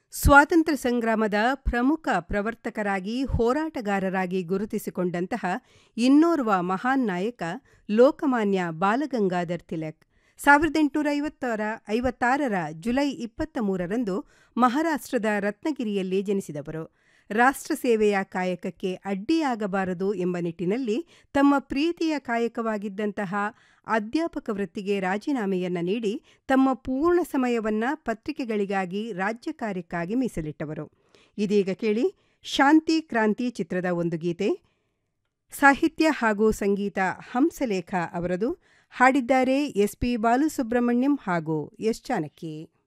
ಸ್ವಾತಂತ್ರ್ಯ ಸಂಗ್ರಾಮದ ಪ್ರಮುಖ ಪ್ರವರ್ತಕರಾಗಿ ಹೋರಾಟಗಾರರಾಗಿ ಗುರುತಿಸಿಕೊಂಡಂತಹ ಇನ್ನೋರ್ವ ಮಹಾನ್ ನಾಯಕ ಲೋಕಮಾನ್ಯ ಬಾಲಗಂಗಾಧರ್ ತಿಲಕ್ ಸಾವಿರದ ಎಂಟುನೂರ ಐವತ್ತರ ಐವತ್ತಾರರ ಜುಲೈ ಇಪ್ಪತ್ತ ಮೂರರಂದು ಮಹಾರಾಷ್ಟ್ರದ ರತ್ನಗಿರಿಯಲ್ಲಿ ಜನಿಸಿದವರು ರಾಷ್ಟ್ರ ಸೇವೆಯ ಕಾಯಕಕ್ಕೆ ಅಡ್ಡಿಯಾಗಬಾರದು ಎಂಬ ನಿಟ್ಟಿನಲ್ಲಿ ತಮ್ಮ ಪ್ರೀತಿಯ ಕಾಯಕವಾಗಿದ್ದಂತಹ ಅಧ್ಯಾಪಕ ವೃತ್ತಿಗೆ ರಾಜೀನಾಮೆಯನ್ನ ನೀಡಿ ತಮ್ಮ ಪೂರ್ಣ ಸಮಯವನ್ನ ಪತ್ರಿಕೆಗಳಿಗಾಗಿ ರಾಜ್ಯ ಕಾರ್ಯಕ್ಕಾಗಿ ಮೀಸಲಿಟ್ಟವರು ಇದೀಗ ಕೇಳಿ ಶಾಂತಿ ಕ್ರಾಂತಿ ಚಿತ್ರದ ಒಂದು ಗೀತೆ ಸಾಹಿತ್ಯ ಹಾಗೂ ಸಂಗೀತ ಹಂಸಲೇಖ ಅವರದು ಹಾಡಿದ್ದಾರೆ ಎಸ್ ಪಿ ಬಾಲುಸುಬ್ರಹ್ಮಣ್ಯಂ ಹಾಗೂ ಎಸ್ ಜಾನಕಿ